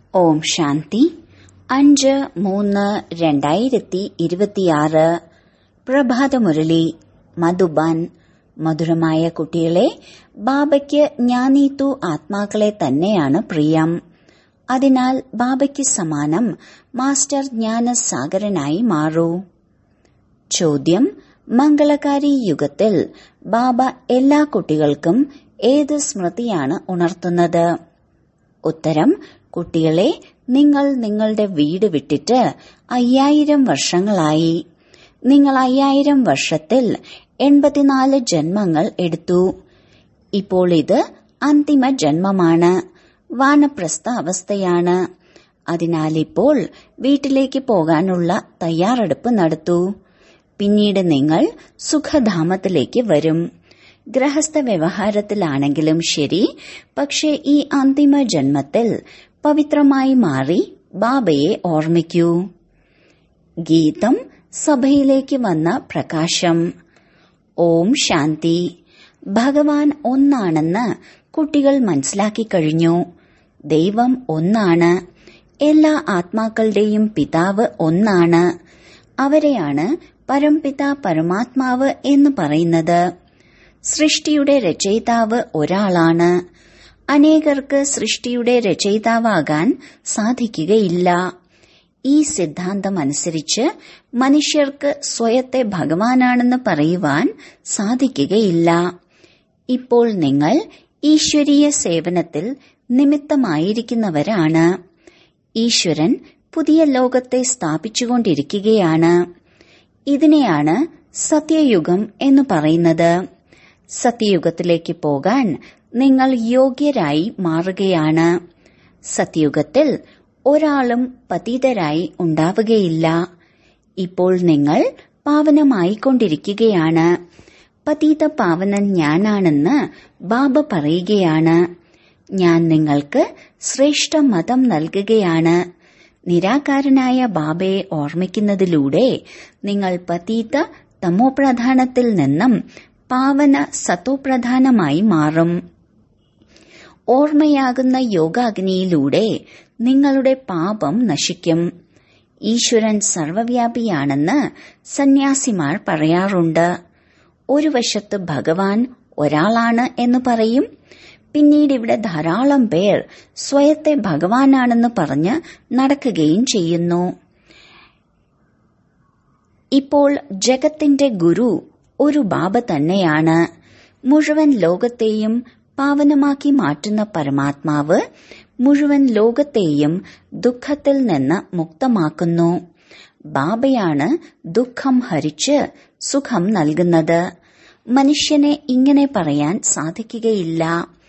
ഓം ശാന്തി അഞ്ച് മൂന്ന് രണ്ടായിരത്തി ഇരുപത്തിയാറ് പ്രഭാതമുരളി മധുബാൻ മധുരമായ കുട്ടികളെ ബാബയ്ക്ക് ജ്ഞാനീത്തു ആത്മാക്കളെ തന്നെയാണ് പ്രിയം അതിനാൽ ബാബയ്ക്ക് സമാനം മാസ്റ്റർ ജ്ഞാനസാഗരനായി മാറൂ ചോദ്യം മംഗളകാരി യുഗത്തിൽ ബാബ എല്ലാ കുട്ടികൾക്കും ഏത് സ്മൃതിയാണ് ഉണർത്തുന്നത് ഉത്തരം കുട്ടികളെ നിങ്ങൾ നിങ്ങളുടെ വീട് വിട്ടിട്ട് അയ്യായിരം വർഷങ്ങളായി നിങ്ങൾ അയ്യായിരം വർഷത്തിൽ എൺപത്തിനാല് ജന്മങ്ങൾ എടുത്തു ഇപ്പോൾ ഇത് അന്തിമ ജന്മമാണ് വാനപ്രസ്ഥ അവസ്ഥയാണ് അതിനാൽ ഇപ്പോൾ വീട്ടിലേക്ക് പോകാനുള്ള തയ്യാറെടുപ്പ് നടത്തൂ പിന്നീട് നിങ്ങൾ സുഖധാമത്തിലേക്ക് വരും ഗൃഹസ്ഥ വ്യവഹാരത്തിലാണെങ്കിലും ശരി പക്ഷേ ഈ അന്തിമ ജന്മത്തിൽ പവിത്രമായി മാറി ബാബയെ ഓർമ്മിക്കൂ ഗീതം സഭയിലേക്ക് വന്ന പ്രകാശം ഓം ശാന്തി ഭഗവാൻ ഒന്നാണെന്ന് കുട്ടികൾ മനസ്സിലാക്കി കഴിഞ്ഞു ദൈവം ഒന്നാണ് എല്ലാ ആത്മാക്കളുടെയും പിതാവ് ഒന്നാണ് അവരെയാണ് പരംപിത പരമാത്മാവ് എന്ന് പറയുന്നത് സൃഷ്ടിയുടെ രചയിതാവ് ഒരാളാണ് അനേകർക്ക് സൃഷ്ടിയുടെ രചയിതാവാകാൻ സാധിക്കുകയില്ല ഈ സിദ്ധാന്തം അനുസരിച്ച് മനുഷ്യർക്ക് സ്വയത്തെ ഭഗവാനാണെന്ന് പറയുവാൻ സാധിക്കുകയില്ല ഇപ്പോൾ നിങ്ങൾ ഈശ്വരീയ സേവനത്തിൽ നിമിത്തമായിരിക്കുന്നവരാണ് ഈശ്വരൻ പുതിയ ലോകത്തെ സ്ഥാപിച്ചുകൊണ്ടിരിക്കുകയാണ് ഇതിനെയാണ് സത്യയുഗം എന്ന് പറയുന്നത് സത്യയുഗത്തിലേക്ക് പോകാൻ നിങ്ങൾ യോഗ്യരായി മാറുകയാണ് സത്യയുഗത്തിൽ ഒരാളും പതീതരായി ഉണ്ടാവുകയില്ല ഇപ്പോൾ നിങ്ങൾ പാവനമായിക്കൊണ്ടിരിക്കുകയാണ് പതീത പാവനൻ ഞാനാണെന്ന് ബാബ പറയുകയാണ് ഞാൻ നിങ്ങൾക്ക് ശ്രേഷ്ഠ മതം നൽകുകയാണ് നിരാകാരനായ ബാബയെ ഓർമ്മിക്കുന്നതിലൂടെ നിങ്ങൾ പതീത തമോപ്രധാനത്തിൽ നിന്നും പാവന സത്തോപ്രധാനമായി മാറും ഓർമ്മയാകുന്ന യോഗാഗ്നിയിലൂടെ നിങ്ങളുടെ പാപം നശിക്കും ഈശ്വരൻ സർവവ്യാപിയാണെന്ന് സന്യാസിമാർ പറയാറുണ്ട് ഒരു വശത്ത് ഭഗവാൻ ഒരാളാണ് എന്ന് പറയും പിന്നീട് ഇവിടെ ധാരാളം പേർ സ്വയത്തെ ഭഗവാനാണെന്ന് പറഞ്ഞ് നടക്കുകയും ചെയ്യുന്നു ഇപ്പോൾ ജഗത്തിന്റെ ഗുരു ഒരു ബാബ തന്നെയാണ് മുഴുവൻ ലോകത്തെയും പാവനമാക്കി മാറ്റുന്ന പരമാത്മാവ് മുഴുവൻ ലോകത്തെയും ദുഃഖത്തിൽ നിന്ന് മുക്തമാക്കുന്നു ബാബയാണ് ദുഃഖം ഹരിച്ച് സുഖം നൽകുന്നത് മനുഷ്യനെ ഇങ്ങനെ പറയാൻ സാധിക്കുകയില്ല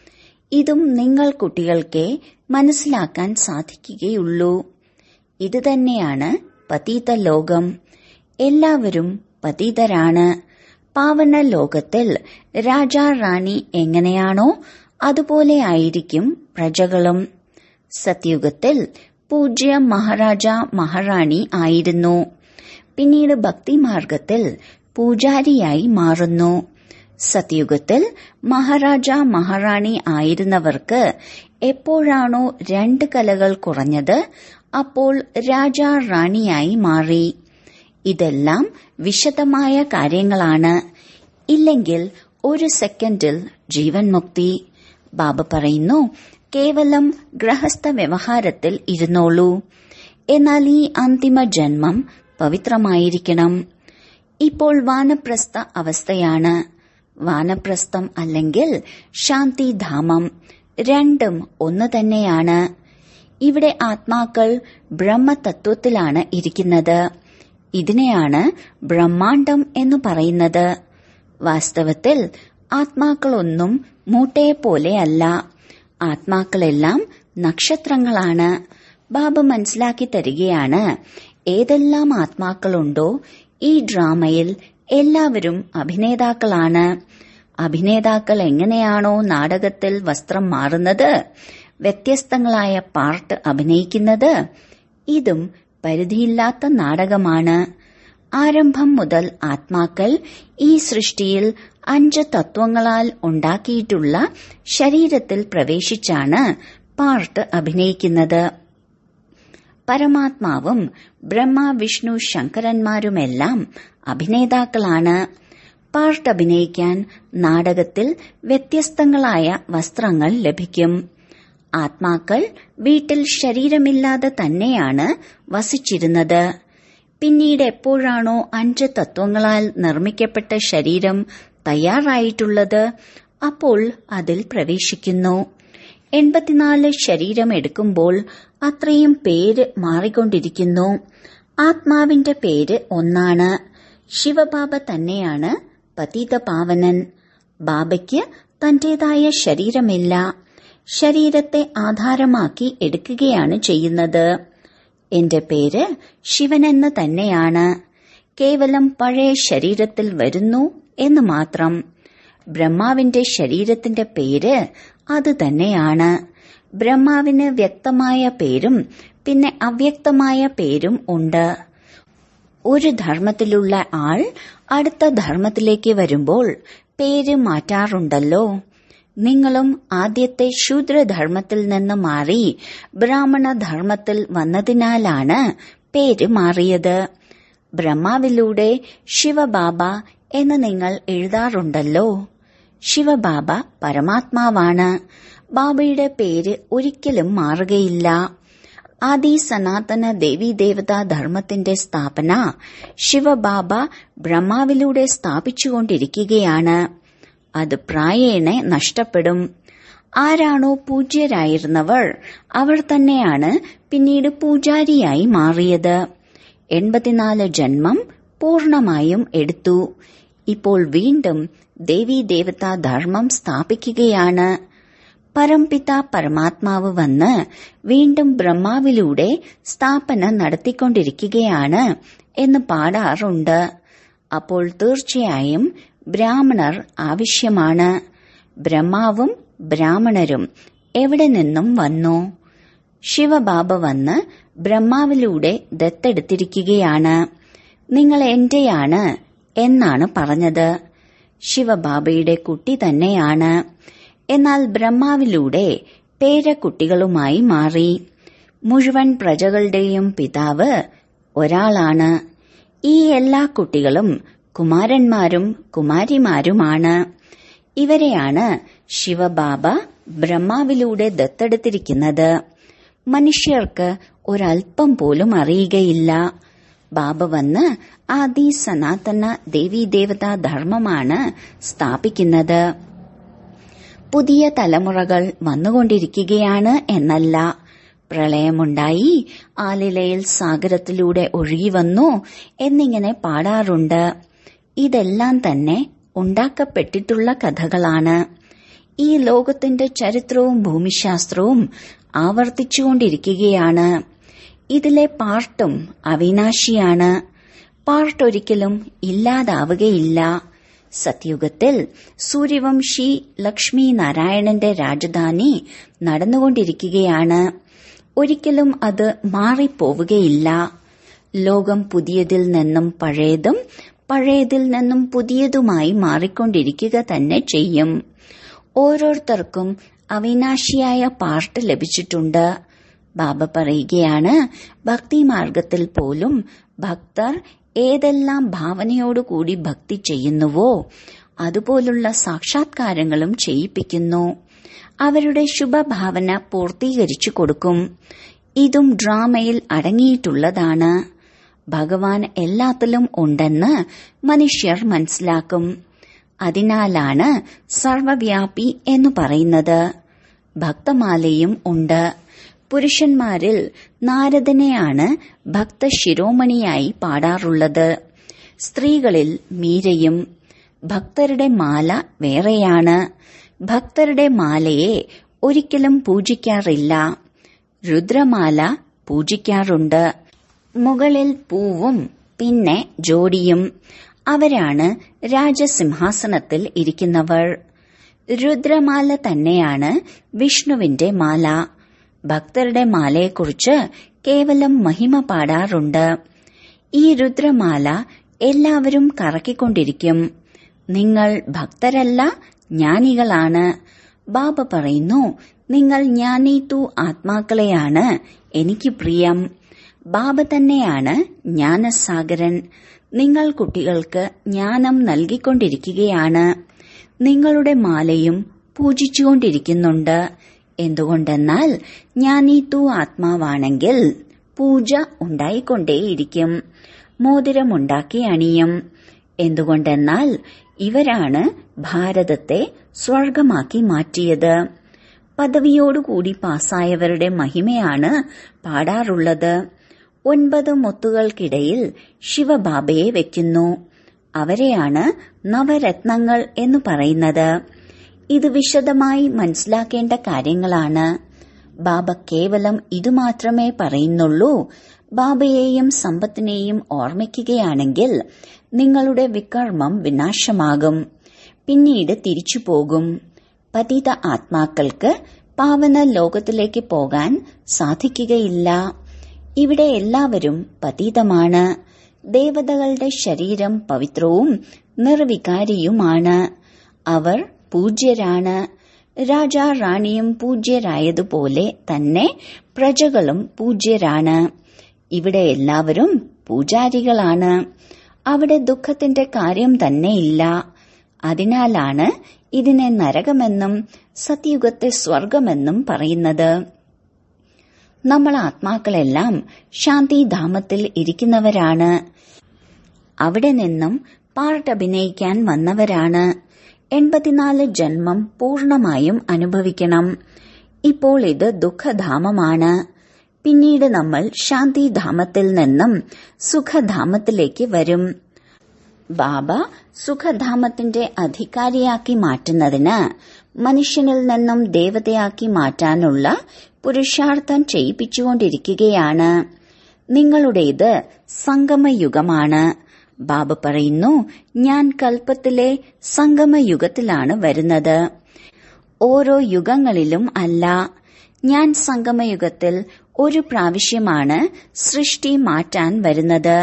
ഇതും നിങ്ങൾ കുട്ടികൾക്ക് മനസ്സിലാക്കാൻ സാധിക്കുകയുള്ളൂ ഇത് തന്നെയാണ് പതീത ലോകം എല്ലാവരും പതീതരാണ് പാവന ലോകത്തിൽ രാജാ റാണി എങ്ങനെയാണോ അതുപോലെ ആയിരിക്കും പ്രജകളും സത്യുഗത്തിൽ പൂജ്യ മഹാരാജ മഹാറാണി ആയിരുന്നു പിന്നീട് ഭക്തിമാർഗത്തിൽ പൂജാരിയായി മാറുന്നു സത്യുഗത്തിൽ മഹാരാജ മഹാറാണി ആയിരുന്നവർക്ക് എപ്പോഴാണോ രണ്ട് കലകൾ കുറഞ്ഞത് അപ്പോൾ രാജാ റാണിയായി മാറി ഇതെല്ലാം വിശദമായ കാര്യങ്ങളാണ് ഇല്ലെങ്കിൽ ഒരു സെക്കൻഡിൽ ജീവൻ മുക്തി ബാബ പറയുന്നു കേവലം ഗൃഹസ്ഥ വ്യവഹാരത്തിൽ ഇരുന്നോളൂ എന്നാൽ ഈ അന്തിമ ജന്മം പവിത്രമായിരിക്കണം ഇപ്പോൾ വാനപ്രസ്ഥ അവസ്ഥയാണ് വാനപ്രസ്ഥം അല്ലെങ്കിൽ ശാന്തിധാമം രണ്ടും ഒന്ന് തന്നെയാണ് ഇവിടെ ആത്മാക്കൾ ബ്രഹ്മതത്വത്തിലാണ് ഇരിക്കുന്നത് ഇതിനെയാണ് ബ്രഹ്മാണ്ടം എന്ന് പറയുന്നത് വാസ്തവത്തിൽ ആത്മാക്കളൊന്നും മൂട്ടയെ പോലെയല്ല ആത്മാക്കളെല്ലാം നക്ഷത്രങ്ങളാണ് ബാബ മനസ്സിലാക്കി തരികയാണ് ഏതെല്ലാം ആത്മാക്കളുണ്ടോ ഈ ഡ്രാമയിൽ എല്ലാവരും അഭിനേതാക്കളാണ് അഭിനേതാക്കൾ എങ്ങനെയാണോ നാടകത്തിൽ വസ്ത്രം മാറുന്നത് വ്യത്യസ്തങ്ങളായ പാർട്ട് അഭിനയിക്കുന്നത് ഇതും പരിധിയില്ലാത്ത നാടകമാണ് ആരംഭം മുതൽ ആത്മാക്കൾ ഈ സൃഷ്ടിയിൽ അഞ്ച് തത്വങ്ങളാൽ ഉണ്ടാക്കിയിട്ടുള്ള ശരീരത്തിൽ പ്രവേശിച്ചാണ് പാർട്ട് അഭിനയിക്കുന്നത് പരമാത്മാവും ബ്രഹ്മ വിഷ്ണു ശങ്കരന്മാരുമെല്ലാം അഭിനേതാക്കളാണ് പാർട്ട് അഭിനയിക്കാൻ നാടകത്തിൽ വ്യത്യസ്തങ്ങളായ വസ്ത്രങ്ങൾ ലഭിക്കും ആത്മാക്കൾ വീട്ടിൽ ശരീരമില്ലാതെ തന്നെയാണ് വസിച്ചിരുന്നത് പിന്നീട് എപ്പോഴാണോ അഞ്ച് തത്വങ്ങളാൽ നിർമ്മിക്കപ്പെട്ട ശരീരം തയ്യാറായിട്ടുള്ളത് അപ്പോൾ അതിൽ പ്രവേശിക്കുന്നു എൺപത്തിനാല് ശരീരം എടുക്കുമ്പോൾ അത്രയും പേര് മാറിക്കൊണ്ടിരിക്കുന്നു ആത്മാവിന്റെ പേര് ഒന്നാണ് ശിവബാബ തന്നെയാണ് പതീത പാവനൻ ബാബയ്ക്ക് തന്റേതായ ശരീരമില്ല ശരീരത്തെ ആധാരമാക്കി എടുക്കുകയാണ് ചെയ്യുന്നത് എന്റെ പേര് ശിവനെന്ന് തന്നെയാണ് കേവലം പഴയ ശരീരത്തിൽ വരുന്നു എന്ന് മാത്രം ബ്രഹ്മാവിന്റെ ശരീരത്തിന്റെ പേര് അത് തന്നെയാണ് ബ്രഹ്മാവിന് വ്യക്തമായ പേരും പിന്നെ അവ്യക്തമായ പേരും ഉണ്ട് ഒരു ധർമ്മത്തിലുള്ള ആൾ അടുത്ത ധർമ്മത്തിലേക്ക് വരുമ്പോൾ പേര് മാറ്റാറുണ്ടല്ലോ നിങ്ങളും ആദ്യത്തെ ശൂദ്രധർമ്മത്തിൽ നിന്ന് മാറി ബ്രാഹ്മണ ധർമ്മത്തിൽ വന്നതിനാലാണ് പേര് മാറിയത് ബ്രഹ്മാവിലൂടെ ശിവബാബ എന്ന് നിങ്ങൾ എഴുതാറുണ്ടല്ലോ ശിവബാബ പരമാത്മാവാണ് ബാബയുടെ പേര് ഒരിക്കലും മാറുകയില്ല ആദി സനാതന ദേവീദേവതാ ധർമ്മത്തിന്റെ സ്ഥാപന ശിവബാബ ബ്രഹ്മാവിലൂടെ സ്ഥാപിച്ചുകൊണ്ടിരിക്കുകയാണ് അത് പ്രായേണ നഷ്ടപ്പെടും ആരാണോ പൂജ്യരായിരുന്നവർ അവർ തന്നെയാണ് പിന്നീട് പൂജാരിയായി മാറിയത് എൺപത്തിനാല് ജന്മം പൂർണമായും എടുത്തു ഇപ്പോൾ വീണ്ടും ദേവീദേവതാ ധർമ്മം സ്ഥാപിക്കുകയാണ് പരംപിത പരമാത്മാവ് വന്ന് വീണ്ടും ബ്രഹ്മാവിലൂടെ സ്ഥാപന നടത്തിക്കൊണ്ടിരിക്കുകയാണ് എന്ന് പാടാറുണ്ട് അപ്പോൾ തീർച്ചയായും ബ്രാഹ്മണർ ആവശ്യമാണ് ബ്രഹ്മാവും ബ്രാഹ്മണരും എവിടെ നിന്നും വന്നു ശിവബാബ വന്ന് ബ്രഹ്മാവിലൂടെ ദത്തെടുത്തിരിക്കുകയാണ് നിങ്ങൾ എന്റെയാണ് എന്നാണ് പറഞ്ഞത് ശിവബാബയുടെ കുട്ടി തന്നെയാണ് എന്നാൽ ബ്രഹ്മാവിലൂടെ പേരക്കുട്ടികളുമായി മാറി മുഴുവൻ പ്രജകളുടെയും പിതാവ് ഒരാളാണ് ഈ എല്ലാ കുട്ടികളും കുമാരന്മാരും കുമാരിമാരുമാണ് ഇവരെയാണ് ശിവബാബ ബ്രഹ്മാവിലൂടെ ദത്തെടുത്തിരിക്കുന്നത് മനുഷ്യർക്ക് ഒരൽപ്പം പോലും അറിയുകയില്ല ബാബ വന്ന് ആദി സനാതന ദേവീദേവതാ ധർമ്മമാണ് സ്ഥാപിക്കുന്നത് പുതിയ തലമുറകൾ വന്നുകൊണ്ടിരിക്കുകയാണ് എന്നല്ല പ്രളയമുണ്ടായി ആലിലയിൽ സാഗരത്തിലൂടെ ഒഴുകി വന്നു എന്നിങ്ങനെ പാടാറുണ്ട് ഇതെല്ലാം തന്നെ ഉണ്ടാക്കപ്പെട്ടിട്ടുള്ള കഥകളാണ് ഈ ലോകത്തിന്റെ ചരിത്രവും ഭൂമിശാസ്ത്രവും ആവർത്തിച്ചുകൊണ്ടിരിക്കുകയാണ് ഇതിലെ പാർട്ടും അവിനാശിയാണ് പാർട്ട് ഒരിക്കലും ഇല്ലാതാവുകയില്ല സത്യുഗത്തിൽ സൂര്യവംശി ലക്ഷ്മി നാരായണന്റെ രാജധാനി നടന്നുകൊണ്ടിരിക്കുകയാണ് ഒരിക്കലും അത് മാറിപ്പോവുകയില്ല ലോകം പുതിയതിൽ നിന്നും പഴയതും പഴയതിൽ നിന്നും പുതിയതുമായി മാറിക്കൊണ്ടിരിക്കുക തന്നെ ചെയ്യും ഓരോരുത്തർക്കും അവിനാശിയായ പാർട്ട് ലഭിച്ചിട്ടുണ്ട് ബാബ പറയുകയാണ് ഭക്തിമാർഗത്തിൽ പോലും ഭക്തർ ഏതെല്ലാം ഭാവനയോടുകൂടി ഭക്തി ചെയ്യുന്നുവോ അതുപോലുള്ള സാക്ഷാത്കാരങ്ങളും ചെയ്യിപ്പിക്കുന്നു അവരുടെ ശുഭഭാവന പൂർത്തീകരിച്ചു കൊടുക്കും ഇതും ഡ്രാമയിൽ അടങ്ങിയിട്ടുള്ളതാണ് ഭഗവാൻ എല്ലാത്തിലും ഉണ്ടെന്ന് മനുഷ്യർ മനസ്സിലാക്കും അതിനാലാണ് സർവവ്യാപി എന്ന് പറയുന്നത് ഭക്തമാലയും ഉണ്ട് പുരുഷന്മാരിൽ നാരദനെയാണ് ഭക്തശിരോമണിയായി പാടാറുള്ളത് സ്ത്രീകളിൽ മീരയും ഭക്തരുടെ മാല വേറെയാണ് ഭക്തരുടെ മാലയെ ഒരിക്കലും പൂജിക്കാറില്ല രുദ്രമാല പൂജിക്കാറുണ്ട് മുകളിൽ പൂവും പിന്നെ ജോഡിയും അവരാണ് രാജസിംഹാസനത്തിൽ ഇരിക്കുന്നവർ രുദ്രമാല തന്നെയാണ് വിഷ്ണുവിന്റെ മാല ഭക്തരുടെ മാലയെക്കുറിച്ച് കേവലം മഹിമ പാടാറുണ്ട് ഈ രുദ്രമാല എല്ലാവരും കറക്കിക്കൊണ്ടിരിക്കും നിങ്ങൾ ഭക്തരല്ല ജ്ഞാനികളാണ് ബാബ പറയുന്നു നിങ്ങൾ ജ്ഞാനീതു ആത്മാക്കളെയാണ് എനിക്ക് പ്രിയം ബാബ തന്നെയാണ് ജ്ഞാനസാഗരൻ നിങ്ങൾ കുട്ടികൾക്ക് ജ്ഞാനം നൽകിക്കൊണ്ടിരിക്കുകയാണ് നിങ്ങളുടെ മാലയും പൂജിച്ചുകൊണ്ടിരിക്കുന്നുണ്ട് എന്തുകൊണ്ടെന്നാൽ ജ്ഞാനി തൂ ആത്മാവാണെങ്കിൽ പൂജ ഉണ്ടായിക്കൊണ്ടേയിരിക്കും മോതിരമുണ്ടാക്കി അണിയും എന്തുകൊണ്ടെന്നാൽ ഇവരാണ് ഭാരതത്തെ സ്വർഗമാക്കി മാറ്റിയത് പദവിയോടുകൂടി പാസ്സായവരുടെ മഹിമയാണ് പാടാറുള്ളത് ഒൻപത് മുത്തുകൾക്കിടയിൽ ശിവബാബയെ വെക്കുന്നു അവരെയാണ് നവരത്നങ്ങൾ എന്ന് പറയുന്നത് ഇത് വിശദമായി മനസ്സിലാക്കേണ്ട കാര്യങ്ങളാണ് ബാബ കേവലം ഇതുമാത്രമേ പറയുന്നുള്ളൂ ബാബയെയും സമ്പത്തിനെയും ഓർമ്മിക്കുകയാണെങ്കിൽ നിങ്ങളുടെ വികർമ്മം വിനാശമാകും പിന്നീട് തിരിച്ചു പോകും പതിത ആത്മാക്കൾക്ക് പാവന ലോകത്തിലേക്ക് പോകാൻ സാധിക്കുകയില്ല ഇവിടെ എല്ലാവരും പതീതമാണ് ദേവതകളുടെ ശരീരം പവിത്രവും നിർവികാരിയുമാണ് അവർ പൂജ്യരാണ് രാജാ റാണിയും പൂജ്യരായതുപോലെ തന്നെ പ്രജകളും പൂജ്യരാണ് ഇവിടെ എല്ലാവരും പൂജാരികളാണ് അവിടെ ദുഃഖത്തിന്റെ കാര്യം തന്നെയില്ല അതിനാലാണ് ഇതിനെ നരകമെന്നും സത്യുഗത്തെ സ്വർഗമെന്നും പറയുന്നത് നമ്മൾ ആത്മാക്കളെല്ലാം ശാന്തിധാമത്തിൽ ഇരിക്കുന്നവരാണ് അവിടെ നിന്നും പാർട്ട് അഭിനയിക്കാൻ വന്നവരാണ് എൺപത്തിനാല് ജന്മം പൂർണമായും അനുഭവിക്കണം ഇപ്പോൾ ഇത് ദുഃഖധാമമാണ് പിന്നീട് നമ്മൾ ശാന്തിധാമത്തിൽ നിന്നും സുഖധാമത്തിലേക്ക് വരും ബാബ സുഖധാമത്തിന്റെ അധികാരിയാക്കി മാറ്റുന്നതിന് മനുഷ്യനിൽ നിന്നും ദേവതയാക്കി മാറ്റാനുള്ള പുരുഷാർത്ഥം ചെയ്യിപ്പിച്ചുകൊണ്ടിരിക്കുകയാണ് നിങ്ങളുടേത് സംഗമയുഗമാണ് ബാബ പറയുന്നു ഞാൻ കൽപ്പത്തിലെ സംഗമയുഗത്തിലാണ് വരുന്നത് ഓരോ യുഗങ്ങളിലും അല്ല ഞാൻ സംഗമയുഗത്തിൽ ഒരു പ്രാവശ്യമാണ് സൃഷ്ടി മാറ്റാൻ വരുന്നത്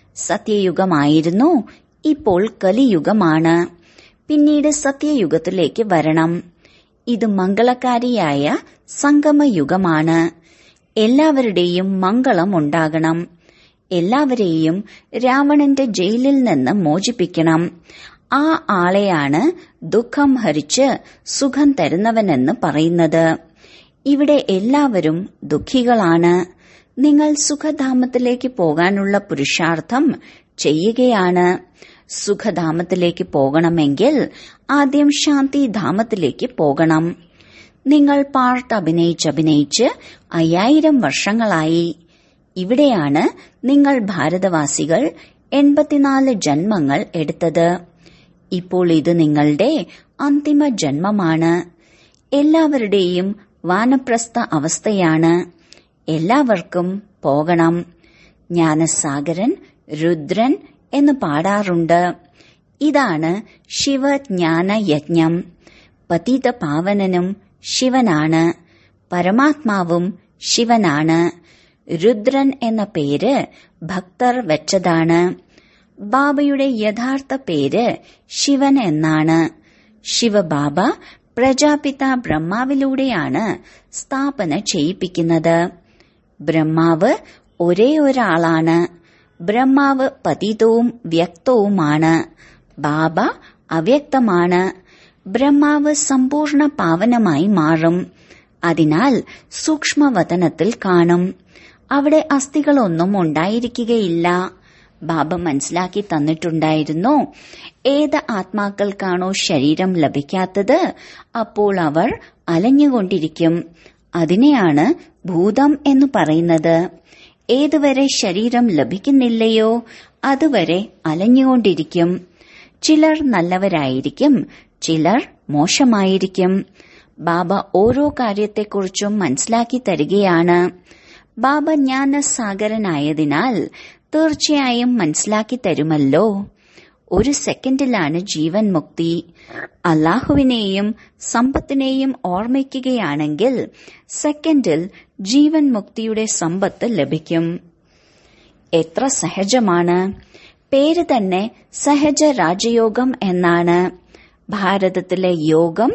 സത്യയുഗമായിരുന്നു ഇപ്പോൾ കലിയുഗമാണ് പിന്നീട് സത്യയുഗത്തിലേക്ക് വരണം ഇത് മംഗളകാരിയായ സംഗമയുഗമാണ് എല്ലാവരുടെയും മംഗളം ഉണ്ടാകണം എല്ലാവരെയും രാവണന്റെ ജയിലിൽ നിന്ന് മോചിപ്പിക്കണം ആ ആളെയാണ് ദുഃഖം ഹരിച്ച് സുഖം തരുന്നവനെന്ന് പറയുന്നത് ഇവിടെ എല്ലാവരും ദുഃഖികളാണ് നിങ്ങൾ സുഖധാമത്തിലേക്ക് പോകാനുള്ള പുരുഷാർത്ഥം ചെയ്യുകയാണ് സുഖധാമത്തിലേക്ക് പോകണമെങ്കിൽ ആദ്യം ശാന്തിധാമത്തിലേക്ക് പോകണം നിങ്ങൾ പാർട്ട് അഭിനയിച്ചഭിനയിച്ച് അയ്യായിരം വർഷങ്ങളായി ഇവിടെയാണ് നിങ്ങൾ ഭാരതവാസികൾ എൺപത്തിനാല് ജന്മങ്ങൾ എടുത്തത് ഇപ്പോൾ ഇത് നിങ്ങളുടെ അന്തിമ ജന്മമാണ് എല്ലാവരുടെയും വാനപ്രസ്ഥ അവസ്ഥയാണ് എല്ലാവർക്കും പോകണം ജ്ഞാനസാഗരൻ രുദ്രൻ എന്ന് പാടാറുണ്ട് ഇതാണ് ശിവജ്ഞാന യജ്ഞം പതിത പാവനനും ശിവനാണ് പരമാത്മാവും ശിവനാണ് രുദ്രൻ എന്ന പേര് ഭക്തർ വെച്ചതാണ് ബാബയുടെ യഥാർത്ഥ പേര് ശിവൻ എന്നാണ് ശിവബാബ പ്രജാപിത ബ്രഹ്മാവിലൂടെയാണ് സ്ഥാപന ചെയ്യിപ്പിക്കുന്നത് ബ്രഹ്മാവ് ഒരേ ഒരാളാണ് ബ്രഹ്മാവ് പതിതവും വ്യക്തവുമാണ് ബാബ അവ്യക്തമാണ് ബ്രഹ്മാവ് സമ്പൂർണ്ണ പാവനമായി മാറും അതിനാൽ സൂക്ഷ്മവതനത്തിൽ കാണും അവിടെ അസ്ഥികളൊന്നും ഉണ്ടായിരിക്കുകയില്ല ബാബ മനസ്സിലാക്കി തന്നിട്ടുണ്ടായിരുന്നു ഏത് ആത്മാക്കൾക്കാണോ ശരീരം ലഭിക്കാത്തത് അപ്പോൾ അവർ അലഞ്ഞുകൊണ്ടിരിക്കും അതിനെയാണ് ഭൂതം എന്ന് പറയുന്നത് ഏതുവരെ ശരീരം ലഭിക്കുന്നില്ലയോ അതുവരെ അലഞ്ഞുകൊണ്ടിരിക്കും ചിലർ നല്ലവരായിരിക്കും ചിലർ മോശമായിരിക്കും ബാബ ഓരോ കാര്യത്തെക്കുറിച്ചും മനസ്സിലാക്കി തരികയാണ് ബാബ ജ്ഞാനസാഗരനായതിനാൽ തീർച്ചയായും മനസ്സിലാക്കി തരുമല്ലോ ഒരു സെക്കൻഡിലാണ് ജീവൻ മുക്തി അള്ളാഹുവിനെയും സമ്പത്തിനെയും ഓർമ്മിക്കുകയാണെങ്കിൽ സെക്കൻഡിൽ ജീവൻ മുക്തിയുടെ സമ്പത്ത് ലഭിക്കും എത്ര സഹജമാണ് പേര് തന്നെ സഹജ രാജയോഗം എന്നാണ് ഭാരതത്തിലെ യോഗം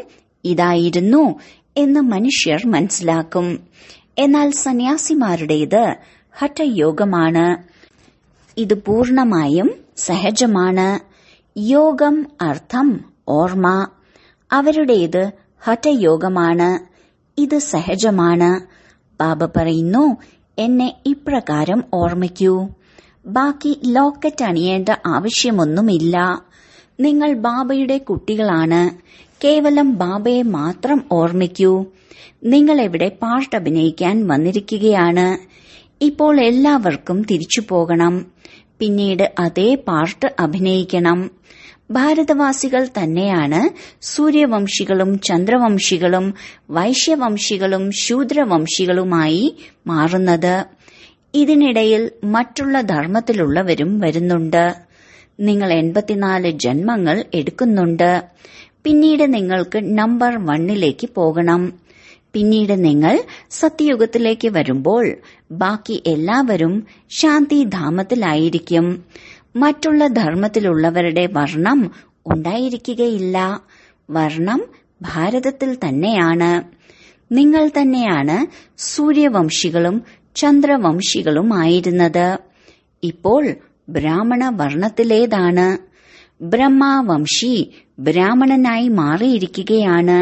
ഇതായിരുന്നു എന്ന് മനുഷ്യർ മനസ്സിലാക്കും എന്നാൽ സന്യാസിമാരുടേത് ഹഠയോഗമാണ് ഇത് പൂർണമായും സഹജമാണ് യോഗം അർത്ഥം ഓർമ്മ അവരുടേത് ഹഠയോഗമാണ് ഇത് സഹജമാണ് ബാബ പറയുന്നു എന്നെ ഇപ്രകാരം ഓർമ്മിക്കൂ ബാക്കി ലോക്കറ്റ് അണിയേണ്ട ആവശ്യമൊന്നുമില്ല നിങ്ങൾ ബാബയുടെ കുട്ടികളാണ് കേവലം ബാബയെ മാത്രം ഓർമ്മിക്കൂ നിങ്ങൾ എവിടെ പാർട്ട് അഭിനയിക്കാൻ വന്നിരിക്കുകയാണ് ഇപ്പോൾ എല്ലാവർക്കും തിരിച്ചു പോകണം പിന്നീട് അതേ പാർട്ട് അഭിനയിക്കണം ഭാരതവാസികൾ തന്നെയാണ് സൂര്യവംശികളും ചന്ദ്രവംശികളും വൈശ്യവംശികളും ശൂദ്രവംശികളുമായി മാറുന്നത് ഇതിനിടയിൽ മറ്റുള്ള ധർമ്മത്തിലുള്ളവരും വരുന്നുണ്ട് നിങ്ങൾ എൺപത്തിനാല് ജന്മങ്ങൾ എടുക്കുന്നുണ്ട് പിന്നീട് നിങ്ങൾക്ക് നമ്പർ വണ്ണിലേക്ക് പോകണം പിന്നീട് നിങ്ങൾ സത്യയുഗത്തിലേക്ക് വരുമ്പോൾ ബാക്കി എല്ലാവരും ശാന്തിധാമത്തിലായിരിക്കും മറ്റുള്ള ധർമ്മത്തിലുള്ളവരുടെ വർണ്ണം ഉണ്ടായിരിക്കുകയില്ല വർണ്ണം ഭാരതത്തിൽ തന്നെയാണ് നിങ്ങൾ തന്നെയാണ് സൂര്യവംശികളും ചന്ദ്രവംശികളുമായിരുന്നത് ഇപ്പോൾ ബ്രാഹ്മണ വർണ്ണത്തിലേതാണ് ബ്രഹ്മാവംശി ബ്രാഹ്മണനായി മാറിയിരിക്കുകയാണ്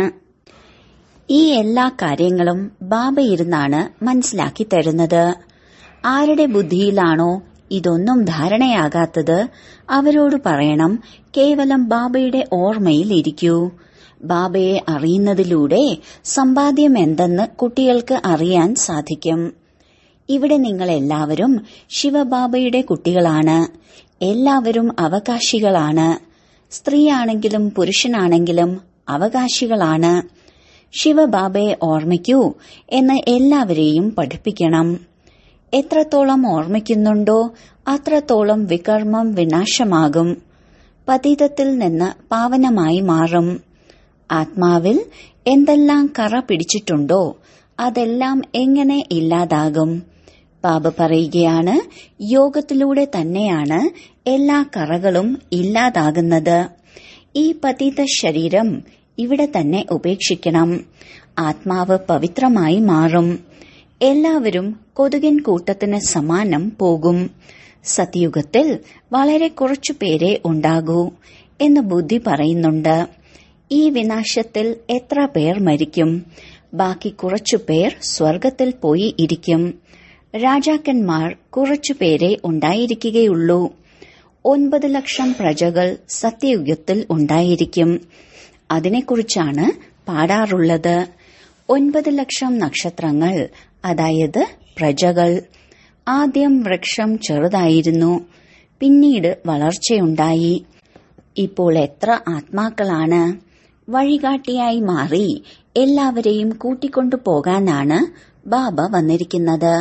ഈ എല്ലാ കാര്യങ്ങളും ബാബ ഇരുന്നാണ് മനസ്സിലാക്കി തരുന്നത് ആരുടെ ബുദ്ധിയിലാണോ ഇതൊന്നും ധാരണയാകാത്തത് അവരോട് പറയണം കേവലം ബാബയുടെ ഓർമ്മയിൽ ഇരിക്കൂ ബാബയെ അറിയുന്നതിലൂടെ സമ്പാദ്യം എന്തെന്ന് കുട്ടികൾക്ക് അറിയാൻ സാധിക്കും ഇവിടെ നിങ്ങൾ എല്ലാവരും ശിവബാബയുടെ കുട്ടികളാണ് എല്ലാവരും അവകാശികളാണ് സ്ത്രീയാണെങ്കിലും പുരുഷനാണെങ്കിലും അവകാശികളാണ് ശിവബാബയെ ഓർമ്മിക്കൂ എന്ന് എല്ലാവരെയും പഠിപ്പിക്കണം എത്രത്തോളം ഓർമ്മിക്കുന്നുണ്ടോ അത്രത്തോളം വികർമ്മം വിനാശമാകും പതീതത്തിൽ നിന്ന് പാവനമായി മാറും ആത്മാവിൽ എന്തെല്ലാം കറ പിടിച്ചിട്ടുണ്ടോ അതെല്ലാം എങ്ങനെ ഇല്ലാതാകും ബാബ പറയുകയാണ് യോഗത്തിലൂടെ തന്നെയാണ് എല്ലാ കറകളും ഇല്ലാതാകുന്നത് ഈ പതീത ശരീരം ഇവിടെ തന്നെ ഉപേക്ഷിക്കണം ആത്മാവ് പവിത്രമായി മാറും എല്ലാവരും കൊതുകിൻ കൂട്ടത്തിന് സമാനം പോകും സത്യുഗത്തിൽ വളരെ കുറച്ചു പേരെ ഉണ്ടാകൂ എന്ന് ബുദ്ധി പറയുന്നുണ്ട് ഈ വിനാശത്തിൽ എത്ര പേർ മരിക്കും ബാക്കി കുറച്ചു പേർ സ്വർഗത്തിൽ പോയി ഇരിക്കും രാജാക്കന്മാർ കുറച്ചു പേരെ ഉണ്ടായിരിക്കുകയുള്ളൂ ഒൻപത് ലക്ഷം പ്രജകൾ സത്യയുഗത്തിൽ ഉണ്ടായിരിക്കും അതിനെക്കുറിച്ചാണ് പാടാറുള്ളത് ഒൻപത് ലക്ഷം നക്ഷത്രങ്ങൾ അതായത് പ്രജകൾ ആദ്യം വൃക്ഷം ചെറുതായിരുന്നു പിന്നീട് വളർച്ചയുണ്ടായി ഇപ്പോൾ എത്ര ആത്മാക്കളാണ് വഴികാട്ടിയായി മാറി എല്ലാവരെയും കൂട്ടിക്കൊണ്ടു പോകാനാണ് ബാബ വന്നിരിക്കുന്നത്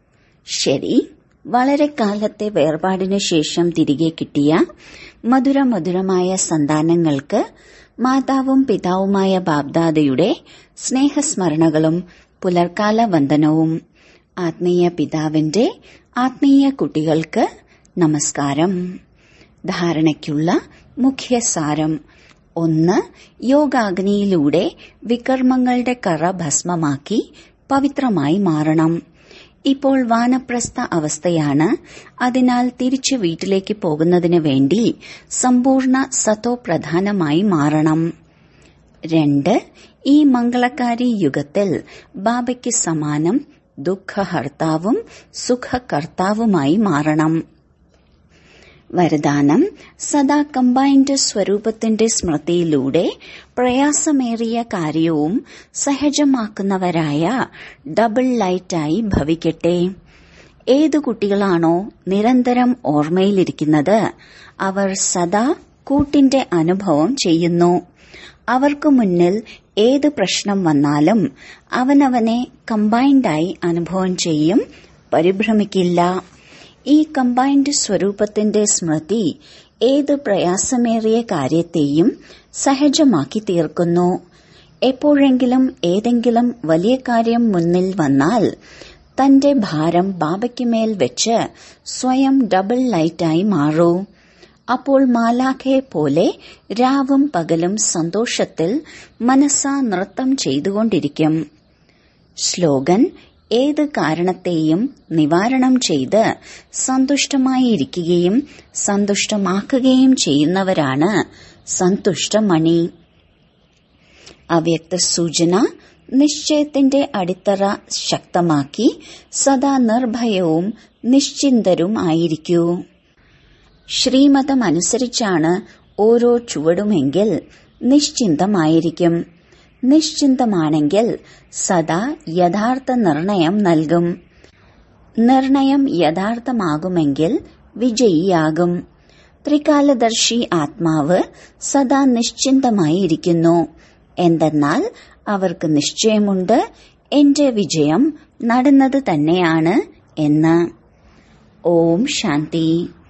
ശരി വളരെ കാലത്തെ വേർപാടിനു ശേഷം തിരികെ കിട്ടിയ മധുര മധുരമായ സന്താനങ്ങൾക്ക് മാതാവും പിതാവുമായ ബാബ്ദാദയുടെ സ്നേഹസ്മരണകളും പുലർക്കാല വന്ദനവും ആത്മീയ പിതാവിന്റെ ആത്മീയ കുട്ടികൾക്ക് നമസ്കാരം ധാരണയ്ക്കുള്ള മുഖ്യ സാരം ഒന്ന് യോഗാഗ്നിയിലൂടെ വികർമ്മങ്ങളുടെ കറ ഭസ്മമാക്കി പവിത്രമായി മാറണം ഇപ്പോൾ വാനപ്രസ്ഥ അവസ്ഥയാണ് അതിനാൽ തിരിച്ചു വീട്ടിലേക്ക് പോകുന്നതിന് വേണ്ടി സമ്പൂർണ്ണ സത്തോ പ്രധാനമായി മാറണം രണ്ട് ഈ മംഗളകാരി യുഗത്തിൽ ബാബയ്ക്ക് സമാനം ദുഃഖഹർത്താവും സുഖകർത്താവുമായി മാറണം വരദാനം സദാ കമ്പൈൻഡ് സ്വരൂപത്തിന്റെ സ്മൃതിയിലൂടെ പ്രയാസമേറിയ കാര്യവും സഹജമാക്കുന്നവരായ ഡബിൾ ലൈറ്റായി ഭവിക്കട്ടെ ഏതു കുട്ടികളാണോ നിരന്തരം ഓർമ്മയിലിരിക്കുന്നത് അവർ സദാ കൂട്ടിന്റെ അനുഭവം ചെയ്യുന്നു അവർക്ക് മുന്നിൽ ഏത് പ്രശ്നം വന്നാലും അവനവനെ കമ്പൈൻഡായി അനുഭവം ചെയ്യും പരിഭ്രമിക്കില്ല ഈ കമ്പൈൻഡ് സ്വരൂപത്തിന്റെ സ്മൃതി ഏത് പ്രയാസമേറിയ കാര്യത്തെയും സഹജമാക്കി തീർക്കുന്നു എപ്പോഴെങ്കിലും ഏതെങ്കിലും വലിയ കാര്യം മുന്നിൽ വന്നാൽ തന്റെ ഭാരം ബാബയ്ക്ക് മേൽ വെച്ച് സ്വയം ഡബിൾ ലൈറ്റായി മാറൂ അപ്പോൾ മാലാഖയെ പോലെ രാവും പകലും സന്തോഷത്തിൽ മനസ്സാ നൃത്തം ചെയ്തുകൊണ്ടിരിക്കും സ്ലോഗൻ ഏത് കാരണത്തെയും നിവാരണം ചെയ്ത് സന്തുഷ്ടമായിരിക്കുകയും സന്തുഷ്ടമാക്കുകയും ചെയ്യുന്നവരാണ് സന്തുഷ്ടമണി അവ്യക്ത സൂചന നിശ്ചയത്തിന്റെ അടിത്തറ ശക്തമാക്കി സദാ നിർഭയവും നിശ്ചിന്തരും ആയിരിക്കൂ ശ്രീമതം അനുസരിച്ചാണ് ഓരോ ചുവടുമെങ്കിൽ നിശ്ചിന്തമായിരിക്കും നിശ്ചിന്തമാണെങ്കിൽ സദാ യഥാർത്ഥ നിർണയം നൽകും നിർണയം യഥാർത്ഥമാകുമെങ്കിൽ വിജയിയാകും ത്രികാലദർശി ആത്മാവ് സദാ നിശ്ചിന്തമായിരിക്കുന്നു എന്തെന്നാൽ അവർക്ക് നിശ്ചയമുണ്ട് എന്റെ വിജയം നടന്നത് തന്നെയാണ് എന്ന് ഓം ശാന്തി